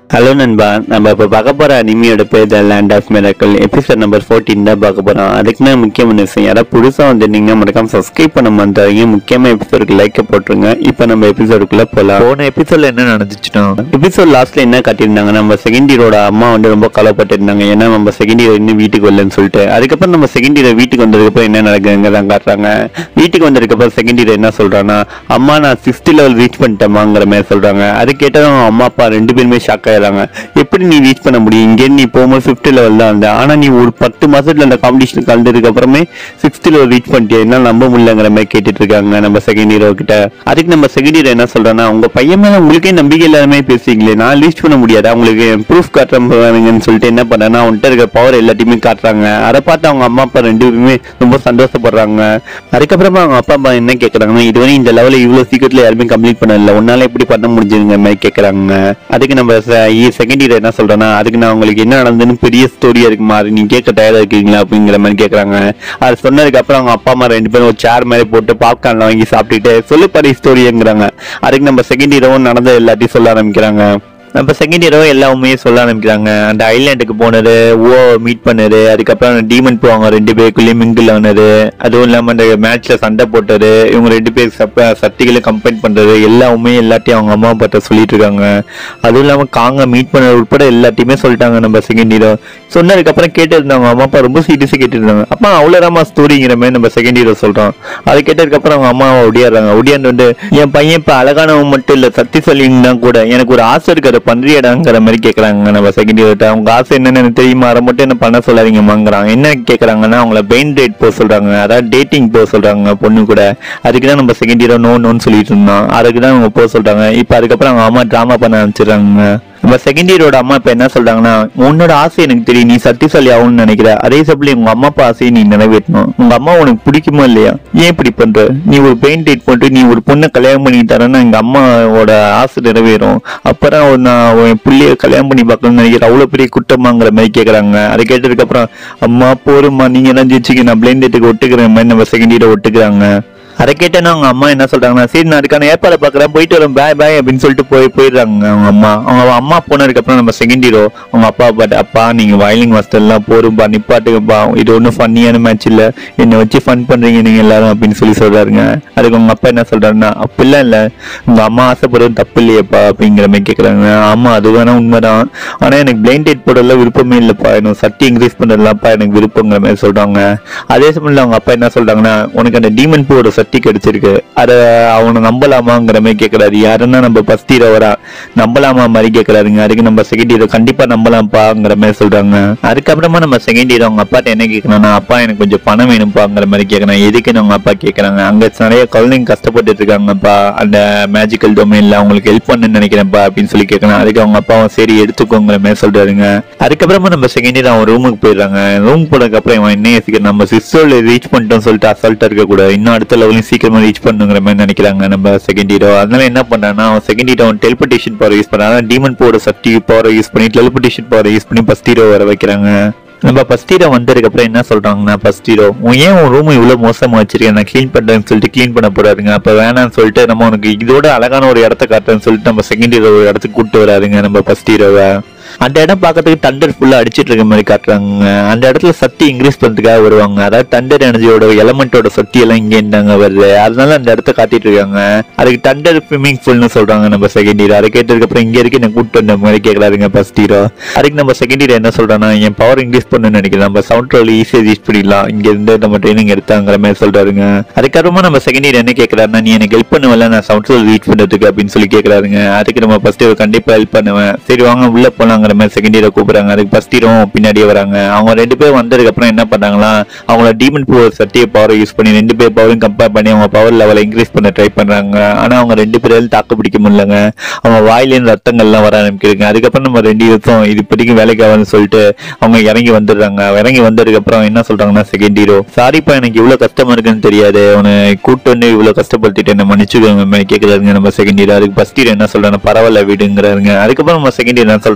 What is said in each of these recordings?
hello நண்பா நம்ம இப்போ பார்க்க போகிற அனிமியோட பேர் the land of miracle episode number fourteen தான் பார்க்க போகிறோம் அதுக்குன்னு முக்கியமான விஷயம் யாராவது புதுசாக வந்துருந்தீங்கன்னா மறக்காம சப்ஸ்கிரைப் பண்ண மாட்டாங்க முக்கியமாக எபிசோடுக்கு லைக்கை போட்டுருங்க இப்போ நம்ம எபிசோடுக்குள்ளே போகலாம் போன எபிசோட்ல என்ன நடந்துச்சுன்னா எபிசோட் லாஸ்ட்ல என்ன காட்டியிருந்தாங்க நம்ம செகண்ட் ஹீரோட அம்மா வந்து ரொம்ப கவலைப்பட்டிருந்தாங்க ஏன்னா நம்ம செகண்ட் ஹீரோ இன்னும் வீட்டுக்கு வரலன்னு சொல்லிட்டு அதுக்கப்புறம் நம்ம செகண்ட் ஹீரோ வீட்டுக்கு வந்ததுக்கப்புறம் என்ன நடக்குதுங்க தான் காட்டுறாங்க வீட்டுக்கு வந்ததுக்கப்புறம் செகண்ட் ஹீரோ என்ன சொல்றான்னா அம்மா நான் சிக்ஸ்த் லெவல் ரீச் பண்ணிட்டேமாங்கிற மாதிரி சொல்றாங்க அது கேட்டதும் அம்மா அப்பா ரெண்டு பேருமே ஷாக் ஆயிடுறாங்க எப்படி நீ ரீச் பண்ண முடியும் இங்கே நீ போகும்போது ஃபிஃப்த் லெவல் தான் இருந்த ஆனா நீ ஒரு பத்து மாசத்துல அந்த காம்படிஷன் கலந்ததுக்கு அப்புறமே சிக்ஸ்த் லெவல் ரீச் பண்ணிட்டியா என்ன நம்ப முடியலங்கிற மாதிரி கேட்டுட்டு இருக்காங்க நம்ம செகண்ட் ஹீரோ கிட்ட அதுக்கு நம்ம செகண்ட் ஹீரோ என்ன சொல்றான்னா உங்க பையன் மேல உங்களுக்கே நம்பிக்கை இல்லாத பேசுறீங்களே நான் ரீச் பண்ண முடியாதா உங்களுக்கு ப்ரூஃப் காட்டுறேன்னு சொல்லிட்டு என்ன பண்ணேன்னா அவன்கிட்ட இருக்க பவர் எல்லாத்தையுமே காட்டுறாங்க அதை பார்த்து அவங்க அம்மா அப்பா ரெண்டு பேருமே ரொம்ப சந்தோஷப்படுறாங்க அதுக்கப்புறமா அவங்க அப்பா அம்மா என்ன கேட்கறாங்கன்னா இதுவரை இந்த லெவலில் இவ்வளவு சீக்கிரத்துல யாருமே கம்ப்ளீட் பண்ணல உன்னால எப்படி பண்ண முடிஞ்சுங்கிற மாதிரி கேட்கறாங்க அதுக்கு நம்ம செகண்ட் இயர் என்ன சொல்றேன்னா அதுக்கு நான் உங்களுக்கு என்ன நடந்ததுன்னு பெரிய ஸ்டோரியா இருக்கு மாதிரி நீங்க கேட்க தயாரா இருக்கீங்களா அப்படிங்கிற மாதிரி கேட்கறாங்க அது சொன்னதுக்கு அப்புறம் அவங்க அப்பா அம்மா ரெண்டு பேரும் ஒரு சேர் மாதிரி போட்டு பாப்கார்ன்லாம் வாங்கி சாப்பிட்டுட்டு சொல்லு படி ஸ்டோரிங்கிறாங்க அதுக்கு நம்ம செகண்ட் ஹீரோவும் நடந்த எல்லாத்தையும் சொல்ல ஆரம்பிக்கிறாங்க நம்ம செகண்ட் ஹீரோ எல்லா உண்மையும் சொல்ல ஆரம்பிக்கிறாங்க அந்த ஐலாண்டுக்கு போனது ஓ மீட் பண்ணது அதுக்கப்புறம் டீமன் போவாங்க ரெண்டு பேருக்குள்ளேயும் மிங்கிள் ஆனது அதுவும் இல்லாம அந்த மேட்ச்ல சண்டை போட்டது இவங்க ரெண்டு பேர் சப்ப சக்திகளை கம்பைன் பண்றது எல்லா உண்மையும் எல்லாத்தையும் அவங்க அம்மா அப்பாட்ட சொல்லிட்டு இருக்காங்க அதுவும் இல்லாம காங்க மீட் பண்ணது உட்பட எல்லாத்தையுமே சொல்லிட்டாங்க நம்ம செகண்ட் ஹீரோ சொன்னதுக்கு அப்புறம் கேட்டு இருந்தாங்க அம்மா அப்பா ரொம்ப சீரியஸா கேட்டு இருந்தாங்க அப்பா அவ்வளவுதாம்மா ஸ்டோரிங்கிற மாதிரி நம்ம செகண்ட் ஹீரோ சொல்றோம் அதை கேட்டதுக்கு அப்புறம் அவங்க அம்மா ஒடியாடுறாங்க ஒடியாந்து வந்து என் பையன் இப்ப அழகானவன் மட்டும் இல்ல சக்தி சொல்லிங்கன்னா கூட எனக்கு ஒரு ஆசை இருக்கு அதை பண்றியடாங்கிற மாதிரி கேக்குறாங்க நம்ம செகண்ட் ஹீரோட்ட அவங்க ஆசை என்னன்னு எனக்கு தெரியுமா அதை மட்டும் என்ன பண்ண சொல்லாதீங்கம்மாங்கிறாங்க என்ன கேக்குறாங்கன்னா அவங்கள பெயின் டேட் போக சொல்றாங்க அதாவது டேட்டிங் போக சொல்றாங்க பொண்ணு கூட அதுக்கு தான் நம்ம செகண்ட் ஹீரோ நோ நோன்னு சொல்லிட்டு இருந்தோம் அதுக்கு தான் அவங்க போக சொல்றாங்க இப்போ அதுக்கப்புறம் அவங்க அம்மா டிராமா பண்ண ஆரம்பிச்சிடுறாங்க நம்ம செகண்ட் இயரோட அம்மா இப்ப என்ன சொல்றாங்கன்னா உன்னோட ஆசை எனக்கு தெரியும் நீ சக்திசாலி ஆகும்னு நினைக்கிற அதே சப்ளி உங்க அம்மா அப்பா ஆசையை நீ நிறைவேற்றணும் உங்க அம்மா உனக்கு பிடிக்குமா இல்லையா ஏன் இப்படி பண்ற நீ ஒரு பெயின் டேட் போட்டு நீ ஒரு பொண்ணை கல்யாணம் பண்ணி தரேன்னா எங்க அம்மாவோட ஆசை நிறைவேறும் அப்பதான் ஒரு நான் உன் புள்ளைய கல்யாணம் பண்ணி பார்க்கணும்னு நினைக்கிறேன் அவ்வளவு பெரிய குற்றமாங்கிற மாதிரி கேக்குறாங்க அதை கேட்டதுக்கு அப்புறம் அம்மா போருமா நீங்க தான் ஜெயிச்சிக்க நான் பிளைன் டேட்டுக்கு ஒட்டுக்கிற மாதிரி நம்ம செகண்ட் இயரை ஒட்டுக்கிறாங்க அதை கேட்டேன்னா அவங்க அம்மா என்ன சொல்றாங்கன்னா சரி நான் அதுக்கான ஏற்பாடு பாக்குறேன் போயிட்டு வரோம் பாய் பாய் அப்படின்னு சொல்லிட்டு போய் போயிடுறாங்க அவங்க அம்மா அவங்க அம்மா போனதுக்கு அப்புறம் நம்ம செகண்ட் ஹீரோ அவங்க அப்பா பாட்டு அப்பா நீங்க வயலின் வாசல்லாம் போரும்பா நிப்பாட்டுங்கப்பா இது ஒன்றும் ஃபன்னியான மேட்ச் இல்ல என்னை வச்சு ஃபன் பண்றீங்க நீங்க எல்லாரும் அப்படின்னு சொல்லி சொல்றாருங்க அதுக்கு உங்க அப்பா என்ன சொல்றாருன்னா அப்படிலாம் இல்ல உங்க அம்மா ஆசைப்படுறது தப்பு இல்லையப்பா அப்படிங்கிற மாதிரி கேக்குறாங்க ஆமா அது வேணா உண்மைதான் ஆனா எனக்கு பிளைண்ட் டேட் போடல விருப்பமே இல்லப்பா எனக்கு சக்தி இன்க்ரீஸ் பண்றதுலாம்ப்பா எனக்கு விருப்பங்கிற மாதிரி சொல்றாங்க அதே சமயத்துல அவங்க அப்பா என்ன சொல்றாங்கன்னா உனக்கு அந்த டீமன் போட சக்தி கிடைச்சிருக்கு அத அவனை நம்பலாமாங்கிற மாதிரி கேக்குறாரு யாருன்னா நம்ம ஃபர்ஸ்ட் ஹீரோவரா நம்பலாமா மாதிரி கேக்குறாருங்க அதுக்கு நம்ம செகண்ட் ஹீரோ கண்டிப்பா நம்பலாம்ப்பாங்கிற மாதிரி சொல்றாங்க அதுக்கப்புறமா நம்ம செகண்ட் ஹீரோ அவங்க அப்பாட்ட என்ன கேட்கணும்னா அப்பா எனக்கு கொஞ்சம் பணம் வேணும்ப்பாங்கிற மாதிரி கேட்கறாங்க எதுக்குன்னு அவங்க அப்பா கேட்கறாங்க அங்க நிறைய குழந்தைங்க கஷ்டப்பட்டுட்டு இருக்காங்கப்பா அந்த மேஜிக்கல் டொமைன்ல அவங்களுக்கு ஹெல்ப் பண்ணு நினைக்கிறேன்ப்பா அப்படின்னு சொல்லி கேட்கணும் அதுக்கு அவங்க அப்பாவும் சரி எடுத்துக்கோங்கிற மாதிரி சொல்றாருங்க அதுக்கப்புறமா நம்ம செகண்ட் இயர் அவன் ரூமுக்கு போயிடுறாங்க ரூம் போனதுக்கு அப்புறம் இவன் என்ன யோசிக்கிறான் நம்ம சிஸ்டர்ல ரீச் பண்ணிட்டோம் சொல்லிட்டு அசால்ட்டா இருக்க கூடாது இன்னும் அடுத்த லெவலையும் சீக்கிரமா ரீச் பண்ணுங்கிற மாதிரி நினைக்கிறாங்க நம்ம செகண்ட் ஹீரோ அதனால என்ன பண்றான்னா அவன் செகண்ட் ஹீரோ அவன் டெலிபோர்டேஷன் பவர் யூஸ் பண்றான் டீமன் போட சக்தி பவர் யூஸ் பண்ணி டெலிபோர்டேஷன் பவர் யூஸ் பண்ணி ஃபர்ஸ்ட் ஹீரோ வர வைக்கிறாங்க நம்ம ஃபர்ஸ்ட் ஹீரோ வந்ததுக்கு அப்புறம் என்ன சொல்றாங்கன்னா ஃபர்ஸ்ட் ஹீரோ உன் ஏன் உன் ரூம் இவ்வளவு மோசமா வச்சிருக்கேன் நான் க்ளீன் பண்றேன்னு சொல்லிட்டு க்ளீன் பண்ண போறாருங்க அப்ப வேணாம்னு சொல்லிட்டு நம்ம உனக்கு இதோட அழகான ஒரு இடத்த காட்டுறேன்னு சொல்லிட்டு நம்ம செகண்ட் ஹீரோ ஒரு இடத்துக்கு கூட்டு வராருங்க நம்ம ஃபர்ஸ்ட் ஹீரோவை அந்த இடம் பார்க்கறதுக்கு தண்டர் ஃபுல்லா அடிச்சிட்டு இருக்க மாதிரி காட்டுறாங்க அந்த இடத்துல சக்தி இன்க்ரீஸ் பண்றதுக்காக வருவாங்க அதாவது தண்டர் எனர்ஜியோட எலமெண்டோட சக்தி எல்லாம் இங்க இருந்தாங்க வருது அதனால அந்த இடத்த காட்டிட்டு இருக்காங்க அதுக்கு தண்டர் ஸ்விம்மிங் ஃபுல்னு சொல்றாங்க நம்ம செகண்ட் ஹீரோ அதை கேட்டதுக்கு அப்புறம் இங்க இருக்கு என்ன கூட்டு வந்த மாதிரி கேட்கறாருங்க ஃபர்ஸ்ட் ஹீரோ அதுக்கு நம்ம செகண்ட் ஹீரோ என்ன சொல்றான்னா என் பவர் இன்க்ரீஸ் பண்ணணும்னு நினைக்கிறேன் நம்ம சவுண்ட் ரோல் ஈஸியா ரீச் பண்ணிடலாம் இங்க இருந்து நம்ம ட்ரைனிங் எடுத்தாங்கிற மாதிரி சொல்றாருங்க அதுக்கப்புறமா நம்ம செகண்ட் ஹீரோ என்ன கேட்கறாருன்னா நீ எனக்கு ஹெல்ப் பண்ணுவல நான் சவுண்ட் ரோல் ரீச் பண்றதுக்கு அப்படின்னு சொல்லி கேட்கறாருங்க அதுக்கு நம்ம ஃபர்ஸ்ட் கண்டிப்பா ஹெல்ப் பண்ணுவேன் சரி வாங்க உள்ள போலாங்கிற மாதிரி செகண்ட் ஹீரோ கூப்பிடுறாங்க அதுக்கு ஃபர்ஸ்ட் ஹீரோ பின்னாடியே வராங்க அவங்க ரெண்டு பேர் வந்ததுக்கு அப்புறம் என்ன பண்ணாங்களா அவங்கள டீமன் பவர் சட்டிய பவரை யூஸ் பண்ணி ரெண்டு பேர் பவரையும் கம்பேர் பண்ணி அவங்க பவர் லெவலை இன்க்ரீஸ் பண்ண ட்ரை பண்றாங்க ஆனா அவங்க ரெண்டு பேராலும் தாக்கு பிடிக்க முடியலங்க அவங்க வாயிலேருந்து ரத்தங்கள்லாம் வர ஆரம்பிக்குதுங்க அதுக்கப்புறம் நம்ம ரெண்டு பேரும் இது இப்போதைக்கு வேலைக்கு ஆகாதுன்னு சொல்லிட்டு அவங்க இறங்கி வந்துடுறாங்க இறங்கி வந்ததுக்கு அப்புறம் என்ன சொல்றாங்கன்னா செகண்ட் ஹீரோ சாரிப்பா எனக்கு இவ்வளவு கஷ்டமா இருக்குன்னு தெரியாது உன்னை கூட்டு வந்து இவ்வளவு கஷ்டப்படுத்திட்டு என்ன மன்னிச்சுக்கோங்க மாதிரி கேக்குறாருங்க நம்ம செகண்ட் ஹீரோ அதுக்கு ஃபர்ஸ்ட் ஹீரோ என்ன சொல்றாங்க பரவாயில்ல விடுங்கிறாருங்க அதுக்கப்புறம் நம்ம செகண்ட் ஹீரோ என்ன சொல்றோம்னா இதே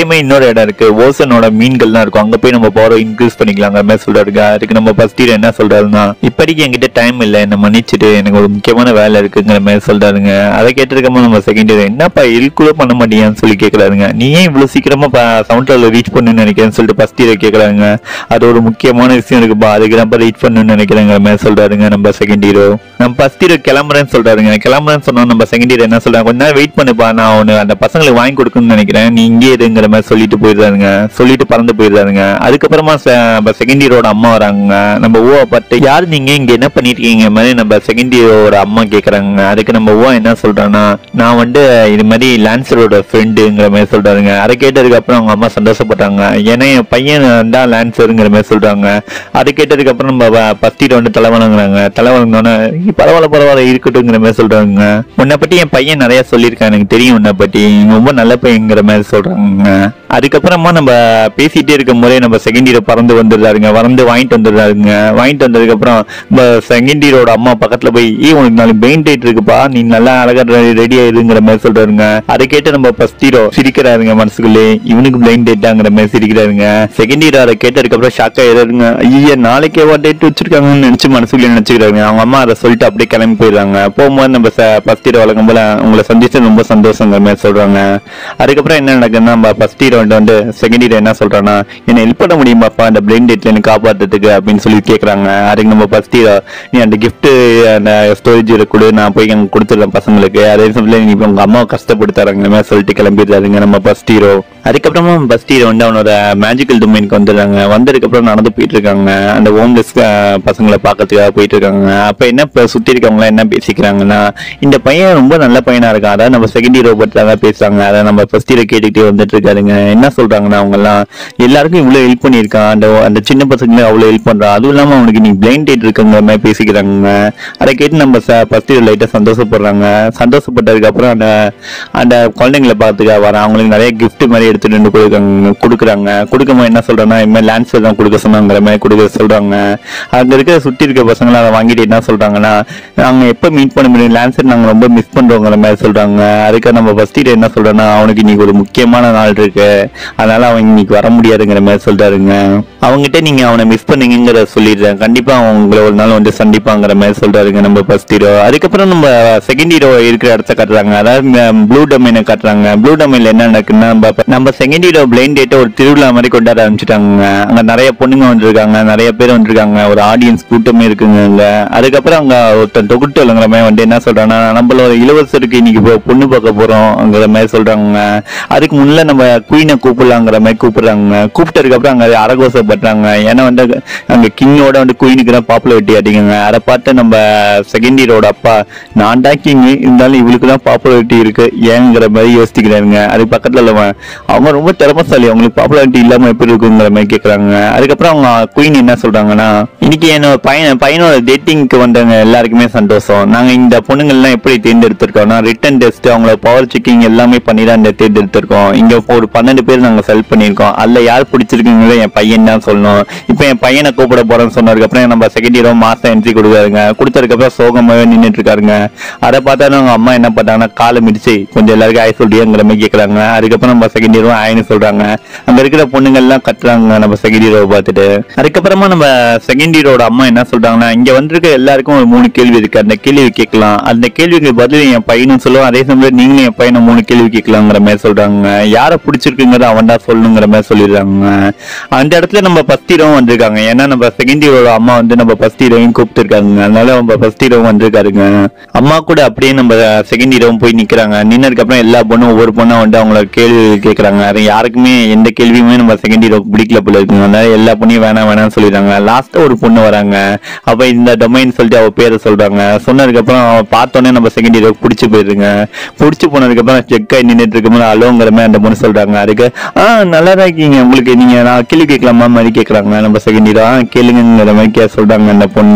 இதே மாதிரி இன்னொரு இடம் இருக்கு ஓசனோட மீன்கள்லாம் இருக்கும் அங்க போய் நம்ம பவர் இன்க்ரீஸ் பண்ணிக்கலாங்கிற மாதிரி சொல்றாருங்க அதுக்கு நம்ம ஃபர்ஸ்ட் இயர் என்ன சொல்றாருன்னா இப்படிக்கு என்கிட்ட டைம் இல்லை என்ன மன்னிச்சிட்டு எனக்கு ஒரு முக்கியமான வேலை இருக்குங்கிற மாதிரி சொல்றாருங்க அதை கேட்டிருக்கமா நம்ம செகண்ட் இயர் என்னப்பா இல்குள்ள பண்ண மாட்டியான்னு சொல்லி கேட்கறாருங்க நீ ஏன் இவ்வளவு சீக்கிரமா சவுண்ட் லெவல் ரீச் பண்ணுன்னு நினைக்கிறேன்னு சொல்லிட்டு ஃபர்ஸ்ட் இயர் கேட்கறாங்க அது ஒரு முக்கியமான விஷயம் இருக்குப்பா அதுக்கு நம்ம ரீச் பண்ணணும்னு நினைக்கிறேங்கிற மாதிரி சொல்றாருங்க நம்ம செகண்ட் ஹீரோ நம்ம ஃபர்ஸ்ட் ஹீரோ கிளம்புறேன்னு சொல்றாருங்க கிளம்புறேன்னு சொன்னா நம்ம செகண்ட் ஹீரோ என்ன சொல்றாங்க கொஞ்ச நேரம் வெயிட் பண்ணுப்பா நான் ஒன்று அந்த பசங்களுக்கு வாங்கி கொடுக்கணும்னு நினைக்கிறேன் நீ இங்கே இருங்கிற மாதிரி சொல்லிட்டு போயிடுறாருங்க சொல்லிட்டு பறந்து போயிடுறாருங்க அதுக்கப்புறமா செ- நம்ம செகண்ட் ஹீரோட அம்மா வராங்க நம்ம ஓ பார்த்து யார் நீங்க இங்க என்ன பண்ணிட்டு இருக்கீங்க மாதிரி நம்ம செகண்ட் ஹீரோட அம்மா கேக்குறாங்க அதுக்கு நம்ம ஓ என்ன சொல்றான்னா நான் வந்து இது மாதிரி லான்சரோட ஃப்ரெண்டுங்கிற மாதிரி சொல்றாருங்க அதை கேட்டதுக்கு அப்புறம் அவங்க அம்மா சந்தோஷப்பட்டாங்க ஏன்னா என் பையன் தான் லான்சருங்கிற மாதிரி சொல்றாங்க அதை கேட்டதுக்கு அப்புறம் நம்ம ஃபர்ஸ்ட் ஹீரோ வந்து தலை வணங்குறாங்க தலை வணங்கினோன்னே பரவாயில்ல பரவாயில்ல இருக்கட்டுங்கிற மாதிரி சொல்றாங்க உன்னை பத்தி என் பையன் நிறைய சொல்லியிருக்கான் எனக்கு தெரியும் உன்னை பத்தி நீ ரொம்ப நல்ல பையங்கிற மாதிரி சொல்றாங்க அதுக்கப்புறமா நம்ம பேசிட்டே இருக்கும் போதே நம்ம செகண்ட் ஹீரோ பறந்து வந்துடுறாருங்க வந்து வாங்கிட்டு வந்துடுறாருங்க வாங்கிட்டு வந்ததுக்கு அப்புறம் நம்ம செகண்ட் ஹீரோட அம்மா பக்கத்துல போய் ஏ உனக்கு நாலு பெயின் டேட் இருக்குப்பா நீ நல்லா அழகா ரெடி ஆயிருங்கிற மாதிரி சொல்றாருங்க அதை கேட்டு நம்ம ஃபர்ஸ்ட் ஹீரோ சிரிக்கிறாருங்க மனசுக்குள்ளே இவனுக்கு பிளைண்ட் டேட்டாங்கிற மாதிரி சிரிக்கிறாருங்க செகண்ட் ஹீரோ அதை கேட்டதுக்கு அப்புறம் ஷாக் ஆயிடுறாருங்க ஐயா நாளைக்கே வா டேட் வச்சிருக்காங்கன்னு நினைச்சு மனசுக்குள்ளே நினைச்சுக்கிறாங்க அவங்க அம்மா அதை சொல்லிட்டு அப்படியே கிளம்பி போயிடுறாங்க போகும்போது நம்ம ஃபர்ஸ்ட் ஹீரோ வழக்கம் போல உங்களை சந்திச்சு ரொம்ப சந்தோஷங்கிற மாதிரி சொல்றாங்க அதுக்கப்புறம் என்ன நடக்குதுன்னா நம்ம ஃபர்ஸ்ட் ஹீரோ வந்து செகண்ட் ஹீரோ என்ன சொல்றான்னா என்ன ஹெல்ப் பண்ண முடியுமாப்பா அந்த பிளைண்ட் டேட்ல எனக்கு காப்பாத்துறதுக்கு அப்படின்னு சொல்லி கேக்குறாங்க அதுக்கு நம்ம ஃபர்ஸ்ட் ஹீரோ நீ அந்த gift அந்த ஸ்டோரேஜ் கொடு நான் போய் அங்க கொடுத்துட்றேன் பசங்களுக்கு அதே சமயத்துல நீ இப்ப உங்க அம்மாவை கஷ்டப்படுத்தாருங்கிற மாதிரி சொல்லிட்டு கிளம்பிடுறாருங்க நம்ம ஃபர்ஸ்ட் ஹீரோ அதுக்கப்புறமா ஃபர்ஸ்ட் ஹீரோ வந்து அவனோட மேஜிக்கல் டொமைனுக்கு வந்துடுறாங்க வந்ததுக்கு அப்புறம் நடந்து போயிட்டு இருக்காங்க அந்த ஹோம்லெஸ் பசங்களை பார்க்கறதுக்காக போயிட்டு இருக்காங்க அப்ப என்ன இப்ப சுத்தி இருக்கவங்க என்ன பேசிக்கிறாங்கன்னா இந்த பையன் ரொம்ப நல்ல பையனா இருக்கான் அதான் நம்ம செகண்ட் ஹீரோ பத்தி தான் பேசுறாங்க அதை நம்ம ஃபர்ஸ்ட் ஹீரோ கேட்டுக்கிட்டே வந்துட்டு இருக்காருங்க என்ன சொல்றாங்கன்னா அவங்க எல்லாம் எல்லாருக்கும் இவ்வளவு ஹெல்ப் பண்ணியிருக்கான் அந்த அந்த சின்ன பசங்களுக்கு அவ்வளவு ஹெல்ப் பண்றான் அதுவும் இல்லாம அவனுக்கு நீ பிளைண்ட் டேட் இருக்குங்கிற மாதிரி பேசிக்கிறாங்க அதை கேட்டு நம்ம ஃபர்ஸ்ட் ஹீரோ லைட்டா சந்தோஷப்படுறாங்க சந்தோஷப்பட்டதுக்கு அப்புறம் அந்த அந்த குழந்தைங்களை பார்த்துக்க வர அவங்களுக்கு நிறைய gift மாதிரி எடுத்துட்டு வந்து கொடுக்காங்க கொடுக்குறாங்க கொடுக்கும்போது என்ன சொல்றேன்னா இந்த மாதிரி லான்சர் தான் கொடுக்க சொன்னாங்கிற மாதிரி கொடுக்க சொல்றாங்க அங்க இருக்க சுத்தி இருக்க பசங்களை அதை வாங்கிட்டு என்ன சொல்றாங்கன்னா நாங்க எப்ப மீட் பண்ண முடியும் லான்சர் நாங்க ரொம்ப மிஸ் பண்றோங்கிற மாதிரி சொல்றாங்க அதுக்கு நம்ம ஃபர்ஸ்ட் இயர் என்ன சொல்றோன்னா அவனுக்கு இன்னைக்கு ஒரு முக்கியமான நாள் இருக்கு அதனால அவன் இன்னைக்கு வர முடியாதுங்கிற மாதிரி சொல்றாருங்க அவங்ககிட்ட நீங்க அவனை மிஸ் பண்ணீங்கிறத சொல்லிடுறேன் கண்டிப்பா அவன் உங்களை ஒரு நாள் வந்து சந்திப்பாங்கிற மாதிரி சொல்றாருங்க நம்ம ஃபர்ஸ்ட் ஹீரோ அதுக்கப்புறம் நம்ம செகண்ட் ஹீரோ இருக்கிற இடத்த காட்டுறாங்க அதாவது ப்ளூ டொமைனை காட்டுறாங்க ப்ளூ டொமைன்ல என்ன நடக்குன்னா நம்ம- நம்ம செகண்ட் ஹீரோ பிளைண்ட் டேட்டை ஒரு திருவிழா மாதிரி கொண்டாட ஆரம்பிச்சிட்டாங்க அங்க நிறைய பொண்ணுங்க வந்திருக்காங்க நிறைய பேர் வந்திருக்காங்க ஒரு ஆடியன்ஸ் கூட்டமே இருக்குங்க அங்க அதுக்கப்புறம் அங்க ஒருத்தன் தொகுட்டு வழங்குற மாதிரி வந்து என்ன சொல்றான்னா நம்மளோட இலவசருக்கு இன்னைக்கு பொ- பொண்ணு பார்க்க போறோம்ங்கிற மாதிரி சொல்றாங்க அதுக்கு முன்ன நம்ம குயினை கூப்பிடலாங்கிற மாதிரி கூப்பிடுறாங்க கூப்பிட்டதுக்கு அப்புறம் அங்க அரகோசப்படுறாங்க ஏன்னா வந்து அங்க கிங்கோட வந்து குயினுக்கு தான் பாப்புலாரிட்டி அடிக்குங்க அதை பார்த்து நம்ம செகண்ட் ஹீரோட அப்பா நான் தான் கிங் இருந்தாலும் இவளுக்கு தான் பாப்புலாரிட்டி இருக்கு ஏங்கிற மாதிரி யோசிக்கிறாருங்க அது பக்கத்துல உள்ளவன் அவங்க ரொம்ப திறமசாலி அவங்களுக்கு பாப்புலாரிட்டி இல்லாம எப்படி இருக்குங்கிற மாதிரி கேக்குறாங்க அதுக்கப்புறம் அவங்க குயின் என்ன சொல்றாங்கன்னா இன்னைக்கு என்னோட பையன் பையனோட டேட்டிங்க்கு வந்தவங்க எல்லாருக்குமே சந்தோஷம் நாங்க இந்த பொண்ணுங்க எல்லாம் எப்படி தேர்ந்தெடுத்திருக்கோம்னா ரிட்டன் டெஸ்ட் அவங்கள பவர் செக்கிங் எல்லாமே பண்ணி தான் இந்த தேர்ந்தெடுத்திருக்கோம் இங்க ஒரு பன்னெண்டு பேர் நாங்க செலக்ட் பண்ணியிருக்கோம் அதுல யார் பிடிச்சிருக்குங்கிறத என் பையன் தான் சொல்லணும் இப்போ என் பையனை கூப்பிட போறேன்னு சொன்னதுக்கு அப்புறம் நம்ம செகண்ட் ஹீரோ மாசம் என்ட்ரி கொடுக்காருங்க கொடுத்ததுக்கு அப்புறம் சோகமாவே நின்னுட்டு இருக்காருங்க அதை பார்த்தா அவங்க அம்மா என்ன பண்ணாங்கன்னா காலை மிதிச்சு கொஞ்சம் எல்லாருக்கும் ஆய் சொல்லியாங்கிற மாதிரி கேக்குறாங்க அதுக்கப்புறம் நம்ம செகண்ட் ஹீரோ ஆயின்னு சொல்றாங்க அங்க இருக்கிற பொண்ணுங்க எல்லாம் கட்டுறாங்க நம்ம செகண்ட் ஹீரோவை பார்த்துட்டு அதுக்கப்புறமா நம்ம செகண்ட் ஹீரோட அம்மா என்ன சொல்றாங்கன்னா இங்க வந்திருக்க எல்லாருக்கும் ஒரு மூணு கேள்வி இருக்கு அந்த கேள்வி கேட்கலாம் அந்த கேள்விக்கு பதில் என் பையனும் சொல்லுவோம் அதே சமயம் நீங்களும் என் பையனை மூணு கேள்வி கேட்கலாங்கிற மாதிரி சொல்றாங்க யாரை பிடிச்சிருக்குங்கிறத அவன் தான் சொல்லணுங்கிற மாதிரி சொல்லிடுறாங்க அந்த இடத்துல நம்ம ஃபர்ஸ்ட் ஹீரோவும் வந்திருக்காங்க ஏன்னா நம்ம செகண்ட் ஹீரோட அம்மா வந்து நம்ம ஃபர்ஸ்ட் ஹீரோயும் கூப்பிட்டுருக்காங்க அதனால நம்ம ஃபர்ஸ்ட் ஹீரோவும் வந்திருக்காருங்க அம்மா கூட அப்படியே நம்ம செகண்ட் ஹீரோவும் போய் நிக்கிறாங்க நின்னதுக்கு அப்புறம் எல்லா பொண்ணும் ஒவ்வொரு பொண்ணா வந்து அவங்கள கேள்வி கேட்கறாங்க அது யாருக்குமே எந்த கேள்வியுமே நம்ம செகண்ட் ஹீரோ பிடிக்கல போல இருக்குங்க அதனால எல்லா பொண்ணையும் வேணாம் வேணாம்னு சொல்லிடுறாங்க லாஸ்ட்டா ஒரு பொண்ணு வராங்க அப்ப இந்த டொமைன் சொல்லிட்டு அவ பேரை சொல்றாங்க சொன்னதுக்கு அப்புறம் அவ பார்த்தோன்னே நம்ம செகண்ட் ஹீரோ பிடிச்சி போயிருங்க பிடிச்சி போனதுக்கு அப்புறம் செக் ஆகி நின்னுட்டு இருக்கும்போது அலோங்கிற மாதிரி அந்த பொண்ணு சொல்றாங்க அதுக்கு ஆ நல்லா தான் இருக்கீங்க உங்களுக்கு நீங்க நான் கேள்வி கேட்கலாமா மாதிரி கேட்கறாங்க நம்ம செகண்ட் ஹீரோ ஆ கேளுங்கிற மாதிரி கே சொல்றாங்க அந்த பொண்ணு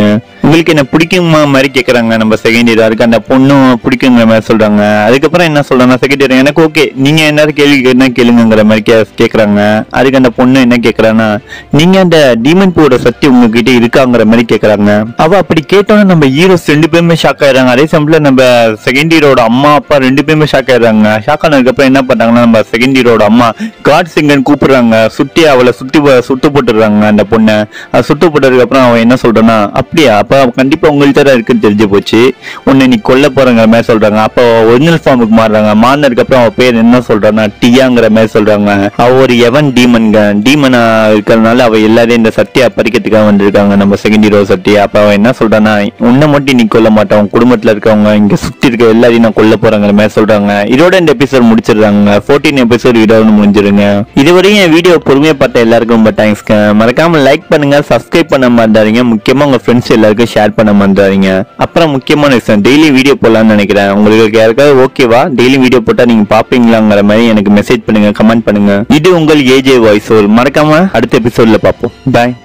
உங்களுக்கு என்ன பிடிக்குமா மாதிரி கேக்குறாங்க நம்ம செகண்ட் இயர் அதுக்கு அந்த பொண்ணும் பிடிக்குங்கிற மாதிரி சொல்றாங்க அதுக்கப்புறம் என்ன சொல்றாங்க செகண்ட் இயர் எனக்கு ஓகே நீங்க என்ன கேள்வி என்ன கேளுங்கிற மாதிரி கே- கேக்குறாங்க அதுக்கு அந்த பொண்ணு என்ன கேக்குறான்னா நீங்க அந்த டீமன் பூவோட சக்தி உங்ககிட்ட இருக்காங்கிற மாதிரி கேக்குறாங்க அவ அப்படி கேட்டோன்னே நம்ம ஹீரோஸ் ரெண்டு பேருமே ஷாக் ஆயிடுறாங்க அதே சமயத்துல நம்ம செகண்ட் ஹீரோட அம்மா அப்பா ரெண்டு பேருமே ஷாக் ஆயிடுறாங்க ஷாக் ஆனதுக்கு அப்புறம் என்ன பண்றாங்கன்னா நம்ம செகண்ட் ஹீரோட அம்மா காட் சிங்கன் கூப்பிடுறாங்க சுட்டி அவளை சுத்தி போ- சுட்டு போட்டுடுறாங்க அந்த பொண்ணை அது சுட்டு போட்டதுக்கு அப்புறம் அவன் என்ன சொல்றான்னா அப்படியா அப்ப அவ கண்டிப்பா உங்கள்கிட்ட தான் இருக்குன்னு தெரிஞ்சு போச்சு உன்னை நீ கொல்ல போறங்கிற மாதிரி சொல்றாங்க அப்போ ஒரிஜினல் ஃபார்முக்கு மாறுறாங்க மாறினதுக்கு அப்புறம் அவ பேர் என்ன சொல்றான்னா டியாங்கிற மாதிரி சொல்றாங்க அவ ஒரு எவன் டீமன்க டீமனா இருக்கிறதுனால அவ எல்லாரையும் இந்த சத்தியா பறிக்கிறதுக்காக வந்திருக்காங்க நம்ம செகண்ட் ஹீரோ சத்தியா அப்ப அவன் என்ன சொல்றான்னா உன்னை மட்டும் நீ கொல்ல மாட்டான் உன் குடும்பத்துல இருக்கவங்க இங்க சுத்தி இருக்க எல்லாரையும் நான் கொல்ல போறேங்கிற மாதிரி சொல்றாங்க இதோட இந்த எபிசோட் முடிச்சிடுறாங்க 14 எபிசோட் இதோட முடிஞ்சிருங்க இதுவரையும் என் வீடியோ பொறுமையா பார்த்த எல்லாருக்கும் ரொம்ப தேங்க்ஸ்ங்க மறக்காம லைக் பண்ணுங்க சப்ஸ்கிரைப் பண்ண மறந்துடாதீங்க முக்கியமா உங்க ஃப்ரெண்ட்ஸ் எல்லாருக்கும் ஷேர் பண்ண மறந்துடாதீங்க அப்புறம் முக்கியமான விஷயம் டெய்லி வீடியோ போடலாம்னு நினைக்கிறேன் உங்களுக்கு யாருக்காவது ஓகேவா டெய்லி வீடியோ போட்டா நீங்க பாப்பீங்களாங்கிற மாதிரி எனக்கு மெசேஜ் பண்ணுங்க கமெண்ட் பண்ணுங்க இது உங்கள் ஏஜே வாய்ஸ் மறக்காம அடுத்த எபிசோட்ல பார்ப்போம் பாய்